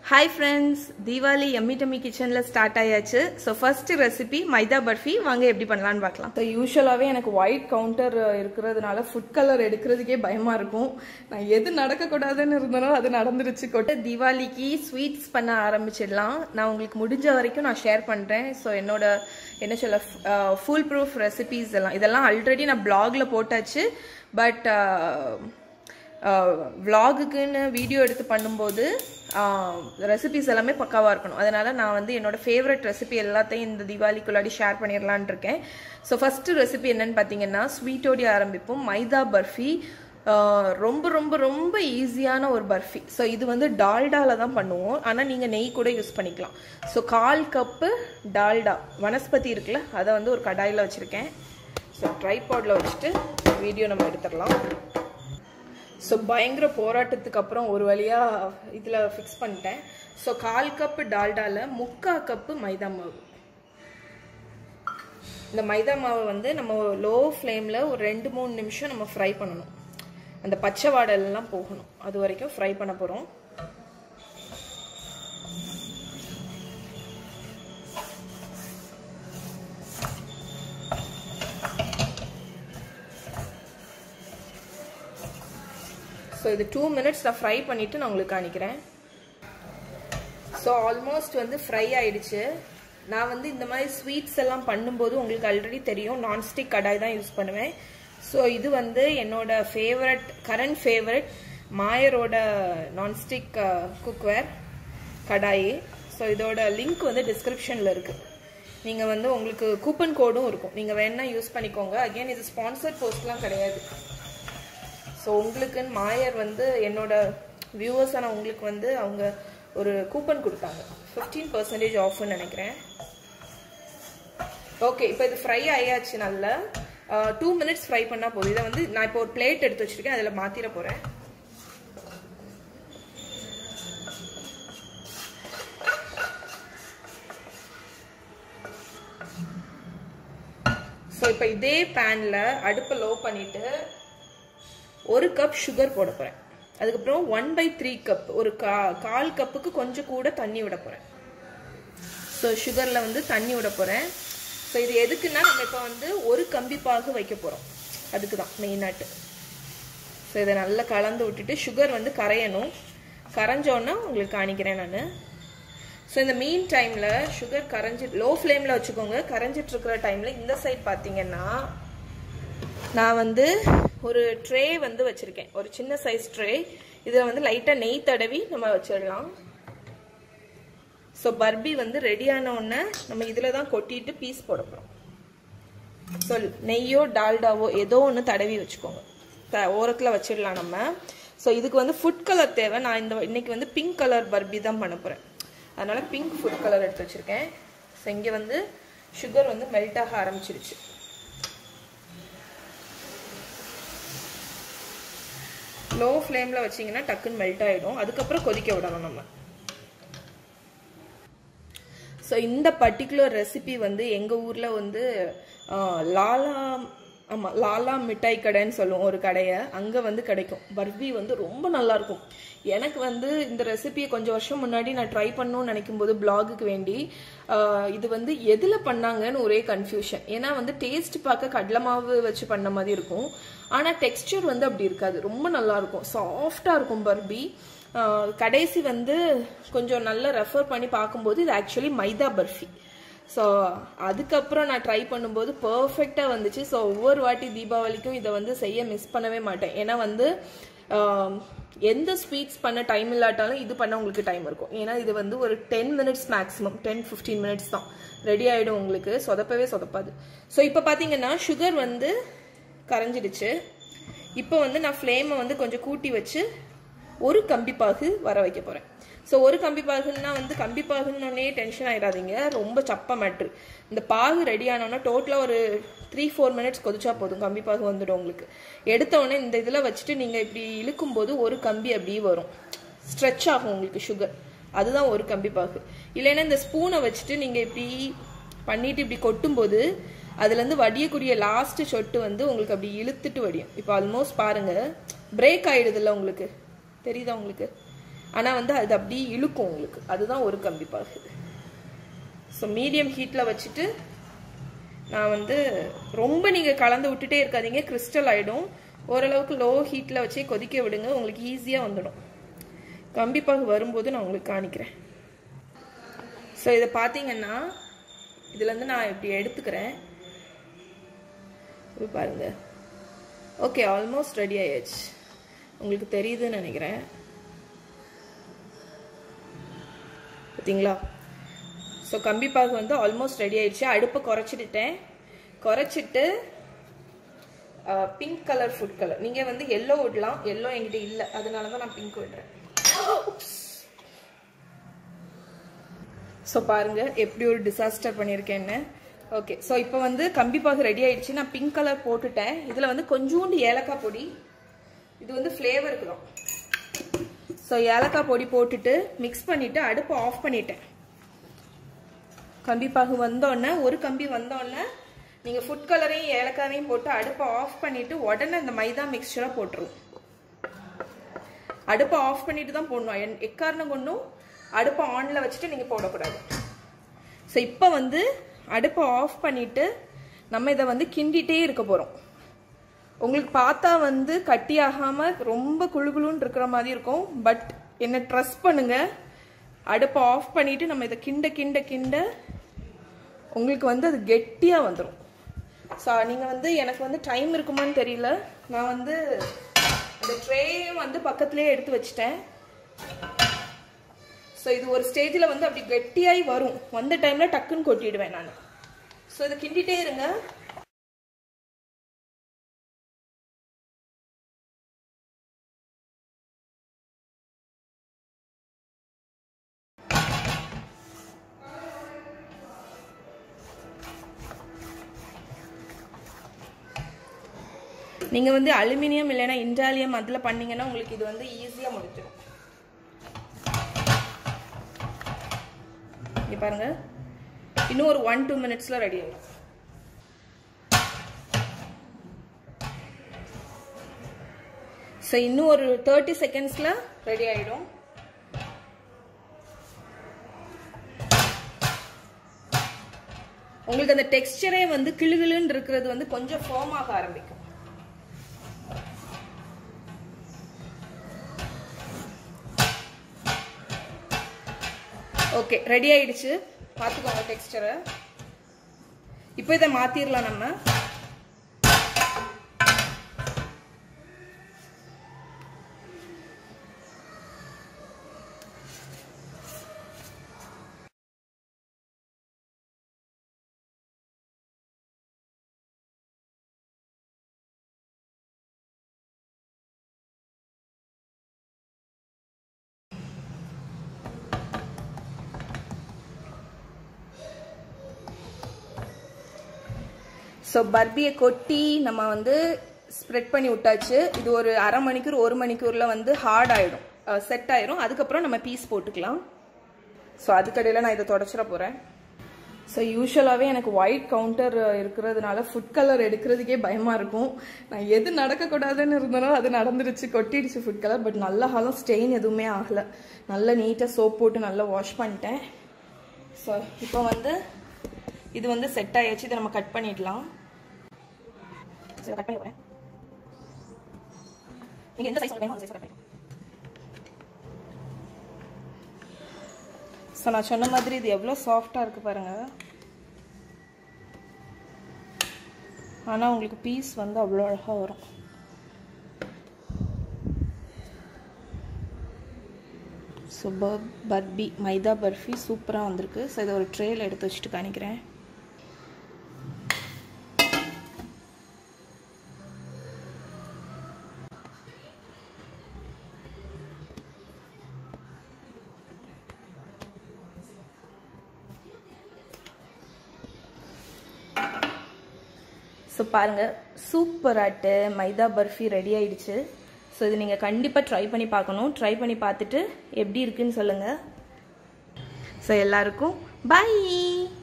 hi friends Deepavali yummy tummy கிச்சனில் start ஆயாச்சு so first recipe maida barfi வாங்க எப்படி பண்ணலான்னு பார்க்கலாம் ஸோ யூஸ்வலாகவே எனக்கு ஒயிட் கவுண்டர் இருக்கிறதுனால ஃபுட் கலர் எடுக்கிறதுக்கே பயமாக இருக்கும் நான் எது நடக்கக்கூடாதுன்னு இருந்தனோ அது நடந்துருச்சு கொட்டு தீபாவளிக்கு ஸ்வீட்ஸ் பண்ண ஆரம்பிச்சிடலாம் நான் உங்களுக்கு முடிஞ்ச வரைக்கும் நான் ஷேர் பண்ணுறேன் ஸோ என்னோட என்ன சொல்ல ஃபுல் ப்ரூஃப் ரெசிபீஸ் எல்லாம் இதெல்லாம் ஆல்ரெடி நான் பிளாகில் போட்டாச்சு பட் விலாகுக்குன்னு வீடியோ எடுத்து பண்ணும்போது ரெசிபிஸ் எல்லாமே பக்காவாக இருக்கணும் அதனால் நான் வந்து என்னோட ஃபேவரட் ரெசிபி எல்லாத்தையும் இந்த தீபாவளிக்குள்ளாடி ஷேர் பண்ணிடலான் இருக்கேன் ஸோ ஃபஸ்ட்டு ரெசிபி என்னன்னு பார்த்தீங்கன்னா ஸ்வீட்டோடி ஆரம்பிப்போம் மைதா பர்ஃபி ரொம்ப ரொம்ப ரொம்ப ஈஸியான ஒரு பர்ஃபி ஸோ இது வந்து டால்டாவில் தான் பண்ணுவோம் ஆனால் நீங்கள் நெய் கூட யூஸ் பண்ணிக்கலாம் ஸோ கால் கப்பு டால்டா வனஸ்பதி இருக்குல்ல அதை வந்து ஒரு கடாயில் வச்சுருக்கேன் ஸோ ட்ரைபாடில் வச்சுட்டு வீடியோ நம்ம எடுத்துடலாம் ஸோ பயங்கர போராட்டத்துக்கு அப்புறம் ஒரு வழியாக இதில் ஃபிக்ஸ் பண்ணிட்டேன் ஸோ கால் கப்பு டால்டாவில் முக்கால் கப்பு மைதா மாவு இந்த மைதா மாவை வந்து நம்ம லோ ஃப்ளேமில் ஒரு ரெண்டு மூணு நிமிஷம் நம்ம ஃப்ரை பண்ணணும் அந்த பச்சை வாடெல்லாம் போகணும் அது வரைக்கும் ஃப்ரை பண்ண போகிறோம் ஸோ இது டூ மினிட்ஸ் நான் ஃப்ரை பண்ணிவிட்டு நான் உங்களுக்கு காணிக்கிறேன் ஸோ ஆல்மோஸ்ட் வந்து ஃப்ரை ஆயிடுச்சு நான் வந்து இந்த மாதிரி ஸ்வீட்ஸ் எல்லாம் பண்ணும்போது உங்களுக்கு ஆல்ரெடி தெரியும் நான்ஸ்டிக் கடாய் தான் யூஸ் பண்ணுவேன் ஸோ இது வந்து என்னோட ஃபேவரட் கரண்ட் ஃபேவரட் மாயரோட நான்ஸ்டிக் குக்வேர் கடாய் ஸோ இதோட லிங்க் வந்து டிஸ்கிரிப்ஷனில் இருக்குது நீங்கள் வந்து உங்களுக்கு கூப்பன் கோடும் இருக்கும் நீங்கள் வேணால் யூஸ் பண்ணிக்கோங்க அகெயின் இது ஸ்பான்சர்ட் போஸ்ட்லாம் கிடையாது ஸோ உங்களுக்குன்னு மாயர் வந்து என்னோட வியூவர்ஸான உங்களுக்கு வந்து அவங்க ஒரு கூப்பன் கொடுத்தாங்க ஃபிஃப்டீன் பர்சன்டேஜ் ஆஃப்னு நினைக்கிறேன் ஓகே இப்போ இது ஃப்ரை ஆயாச்சு நல்லா டூ மினிட்ஸ் ஃப்ரை பண்ணால் போதும் இதை வந்து நான் இப்போ ஒரு பிளேட் எடுத்து வச்சுருக்கேன் அதில் மாற்றிட போகிறேன் ஸோ இப்போ இதே பேனில் அடுப்பை லோ பண்ணிவிட்டு ஒரு கப் சுகர் போட போகிறேன் அதுக்கப்புறம் ஒன் பை த்ரீ கப் ஒரு கா கால் கப்புக்கு கொஞ்சம் கூட தண்ணி விட போகிறேன் ஸோ சுகரில் வந்து தண்ணி விட போகிறேன் ஸோ இது எதுக்குன்னா நம்ம இப்போ வந்து ஒரு கம்பி பாகு வைக்க போகிறோம் அதுக்கு தான் மெயினாட்டு ஸோ இதை நல்லா கலந்து விட்டுட்டு சுகர் வந்து கரையணும் கரைஞ்சோன்னா உங்களுக்கு காணிக்கிறேன் நான் ஸோ இந்த மீன் டைமில் சுகர் கரைஞ்சி லோ ஃப்ளேமில் வச்சுக்கோங்க கரைஞ்சிட்டு இருக்கிற டைமில் இந்த சைட் பார்த்தீங்கன்னா நான் வந்து ஒரு ட்ரே வந்து வச்சுருக்கேன் ஒரு சின்ன சைஸ் ட்ரே இதில் வந்து லைட்டாக நெய் தடவி நம்ம வச்சிடலாம் ஸோ பர்பி வந்து ரெடியான உடனே நம்ம இதில் தான் கொட்டிட்டு பீஸ் போட போகிறோம் ஸோ நெய்யோ டால்டாவோ ஏதோ ஒன்று தடவி வச்சுக்கோங்க த ஓரத்தில் வச்சிடலாம் நம்ம ஸோ இதுக்கு வந்து ஃபுட் கலர் தேவை நான் இந்த இன்னைக்கு வந்து பிங்க் கலர் பர்பி தான் பண்ண போகிறேன் அதனால் பிங்க் ஃபுட் கலர் எடுத்து வச்சுருக்கேன் ஸோ இங்கே வந்து சுகர் வந்து மெல்ட் ஆக ஆரம்பிச்சிருச்சு லோ ஃப்ளேமில் வச்சிங்கன்னா டக்குன்னு மெல்ட் ஆகிடும் அதுக்கப்புறம் கொதிக்க விடணும் நம்ம ஸோ இந்த பர்டிகுலர் ரெசிபி வந்து எங்கள் ஊரில் வந்து லாலா ஆமாம் லாலா மிட்டாய் கடைன்னு சொல்லுவோம் ஒரு கடையை அங்கே வந்து கிடைக்கும் பர்பி வந்து ரொம்ப நல்லாயிருக்கும் எனக்கு வந்து இந்த ரெசிபியை கொஞ்சம் வருஷம் முன்னாடி நான் ட்ரை பண்ணணும்னு நினைக்கும் போது பிளாகுக்கு வேண்டி இது வந்து எதில் பண்ணாங்கன்னு ஒரே கன்ஃபியூஷன் ஏன்னா வந்து டேஸ்ட் பார்க்க கடலை மாவு வச்சு பண்ண மாதிரி இருக்கும் ஆனால் டெக்ஸ்டர் வந்து அப்படி இருக்காது ரொம்ப நல்லாயிருக்கும் சாஃப்டாக இருக்கும் பர்பி கடைசி வந்து கொஞ்சம் நல்லா ரெஃபர் பண்ணி பார்க்கும்போது இது ஆக்சுவலி மைதா பர்ஃபி ஸோ அதுக்கப்புறம் நான் ட்ரை பண்ணும்போது பர்ஃபெக்டாக வந்துச்சு ஸோ ஒவ்வொரு வாட்டி தீபாவளிக்கும் இதை வந்து செய்ய மிஸ் பண்ணவே மாட்டேன் ஏன்னா வந்து எந்த ஸ்வீட்ஸ் பண்ண டைம் இல்லாட்டாலும் இது பண்ண உங்களுக்கு டைம் இருக்கும் ஏன்னா இது வந்து ஒரு ten minutes maximum ten fifteen minutes தான் ரெடி ஆகிடும் உங்களுக்கு சொதப்பவே சொதப்பாது ஸோ இப்போ பார்த்தீங்கன்னா சுகர் வந்து கரைஞ்சிடுச்சு இப்போ வந்து நான் ஃப்ளேமை வந்து கொஞ்சம் கூட்டி வச்சு ஒரு கம்பிப்பாகு வர வைக்க போகிறேன் ஸோ ஒரு கம்பி பாகுன்னா வந்து கம்பி பாகுன்னொன்னே டென்ஷன் ஆகிடாதீங்க ரொம்ப சப்ப மேட்ரு இந்த பாகு ரெடி ஆனோன்னா டோட்டலாக ஒரு த்ரீ ஃபோர் மினிட்ஸ் கொதிச்சா போதும் கம்பி பாகு வந்துடும் உங்களுக்கு எடுத்தோடனே இந்த இதில் வச்சுட்டு நீங்கள் இப்படி இழுக்கும்போது ஒரு கம்பி அப்படியே வரும் ஸ்ட்ரெச் ஆகும் உங்களுக்கு சுகர் அதுதான் ஒரு கம்பி பாகு இல்லைன்னா இந்த ஸ்பூனை வச்சுட்டு நீங்கள் இப்படி பண்ணிட்டு இப்படி கொட்டும்போது அதுலேருந்து வடியக்கூடிய லாஸ்ட் சொட்டு வந்து உங்களுக்கு அப்படி இழுத்துட்டு வடியும் இப்போ ஆல்மோஸ்ட் பாருங்க பிரேக் ஆயிடுதுல்ல உங்களுக்கு தெரியுதா உங்களுக்கு ஆனால் வந்து அது அப்படியே இழுக்கும் உங்களுக்கு அதுதான் ஒரு கம்பி பாகு ஸோ மீடியம் ஹீட்டில் வச்சுட்டு நான் வந்து ரொம்ப நீங்கள் கலந்து விட்டுட்டே இருக்காதீங்க கிறிஸ்டல் ஆகிடும் ஓரளவுக்கு லோ ஹீட்டில் வச்சே கொதிக்க விடுங்க உங்களுக்கு ஈஸியாக வந்துடும் கம்பிப்பாகு வரும்போது நான் உங்களுக்கு காணிக்கிறேன் ஸோ இதை பார்த்தீங்கன்னா இதுலேருந்து நான் இப்படி எடுத்துக்கிறேன் இது பாருங்க ஓகே ஆல்மோஸ்ட் ரெடி ஆயாச்சு உங்களுக்கு தெரியுதுன்னு நினைக்கிறேன் பார்த்தீங்களா ஸோ கம்பிப்பாகு வந்து ஆல்மோஸ்ட் ரெடி ஆயிடுச்சு அடுப்பை குறைச்சிட்டுட்டேன் குறைச்சிட்டு பிங்க் கலர் ஃபுட் கலர் நீங்கள் வந்து எல்லோ விடலாம் எல்லோ என்கிட்ட இல்லை அதனால தான் நான் பிங்க் விடுறேன் ஸோ பாருங்க எப்படி ஒரு டிசாஸ்டர் பண்ணியிருக்கேன்னு ஓகே ஸோ இப்போ வந்து கம்பிப்பாகு ரெடி ஆயிடுச்சு நான் பிங்க் கலர் போட்டுட்டேன் இதில் வந்து கொஞ்சோண்டு ஏலக்காய் பொடி இது வந்து ஃப்ளேவருக்கு தான் ஸோ ஏலக்காய் பொடி போட்டுட்டு மிக்ஸ் பண்ணிட்டு அடுப்பை ஆஃப் பண்ணிட்டேன் கம்பிப்பாகு வந்தோடனே ஒரு கம்பி வந்தோடனே நீங்கள் ஃபுட் கலரையும் ஏலக்காவையும் போட்டு அடுப்பை ஆஃப் பண்ணிட்டு உடனே அந்த மைதா மிக்சரை போட்டுரும் அடுப்பை ஆஃப் பண்ணிட்டு தான் போடணும் என் எக்காரணம் கொண்டும் அடுப்பை ஆனில் வச்சுட்டு நீங்கள் போடக்கூடாது ஸோ இப்போ வந்து அடுப்பை ஆஃப் பண்ணிட்டு நம்ம இதை வந்து கிண்டிகிட்டே இருக்க போகிறோம் உங்களுக்கு பார்த்தா வந்து கட்டி ஆகாமல் ரொம்ப குழுகுழுன்னு இருக்கிற மாதிரி இருக்கும் பட் என்னை ட்ரஸ்ட் பண்ணுங்க அடுப்பை ஆஃப் பண்ணிட்டு நம்ம இதை கிண்ட கிண்ட கிண்ட உங்களுக்கு வந்து அது கெட்டியாக வந்துடும் ஸோ நீங்கள் வந்து எனக்கு வந்து டைம் இருக்குமான்னு தெரியல நான் வந்து அந்த ட்ரேயும் வந்து பக்கத்துலேயே எடுத்து வச்சிட்டேன் ஸோ இது ஒரு ஸ்டேஜில் வந்து அப்படி கெட்டியாகி வரும் வந்த டைமில் டக்குன்னு கொட்டிடுவேன் நான் ஸோ இதை கிண்டிகிட்டே இருங்க நீங்கள் வந்து அலுமினியம் இல்லைன்னா இண்டாலியம் அதில் பண்ணீங்கன்னா உங்களுக்கு இது வந்து ஈஸியாக முடிச்சிடும் இங்கே பாருங்க இன்னும் ஒரு ஒன் டூ மினிட்ஸில் ரெடி ஆகிடும் ஸோ இன்னும் ஒரு தேர்ட்டி செகண்ட்ஸில் ரெடி ஆகிடும் உங்களுக்கு அந்த டெக்ஸ்டரே வந்து கிளுகிளுன்னு இருக்கிறது வந்து கொஞ்சம் ஃபார்ம் ஆக ஆரம்பிக்கும் ஓகே ரெடி ஆயிடுச்சு பார்த்துக்கோங்க டெக்ஸ்டரை இப்போ இதை மாற்றிடலாம் நம்ம ஸோ பர்பியை கொட்டி நம்ம வந்து ஸ்ப்ரெட் பண்ணி விட்டாச்சு இது ஒரு அரை மணிக்கூர் ஒரு மணிக்கூரில் வந்து ஹார்ட் ஆகிடும் செட் ஆயிரும் அதுக்கப்புறம் நம்ம பீஸ் போட்டுக்கலாம் ஸோ அதுக்கடையில் நான் இதை தொடச்சிட போகிறேன் ஸோ யூஸ்வலாகவே எனக்கு ஒயிட் கவுண்டர் இருக்கிறதுனால ஃபுட் கலர் எடுக்கிறதுக்கே பயமாக இருக்கும் நான் எது நடக்கக்கூடாதுன்னு இருந்தனோ அது நடந்துருச்சு கொட்டிடுச்சு ஃபுட் கலர் பட் நல்ல ஹாலும் ஸ்டெயின் எதுவுமே ஆகலை நல்லா நீட்டாக சோப் போட்டு நல்லா வாஷ் பண்ணிட்டேன் ஸோ இப்போ வந்து இது வந்து செட் ஆயாச்சு இதை நம்ம கட் பண்ணிடலாம் சரி கட் பண்ணி வரேன் நீங்கள் எந்த சைஸ் வேணுமோ அந்த சைஸ் கட் பண்ணிக்கலாம் ஸோ நான் சொன்ன மாதிரி இது எவ்வளோ சாஃப்டாக இருக்குது பாருங்கள் ஆனால் உங்களுக்கு பீஸ் வந்து அவ்வளோ அழகாக வரும் ஸோ பர்பி மைதா பர்ஃபி சூப்பராக வந்திருக்கு ஸோ இதை ஒரு ட்ரேயில் எடுத்து வச்சுட்டு காணிக்கிறேன் ஸோ பாருங்கள் சூப்பராட்டு மைதா பர்ஃபி ரெடி ஆயிடுச்சு ஸோ இது நீங்கள் கண்டிப்பாக ட்ரை பண்ணி பார்க்கணும் ட்ரை பண்ணி பார்த்துட்டு எப்படி இருக்குன்னு சொல்லுங்கள் ஸோ எல்லாருக்கும் பாய்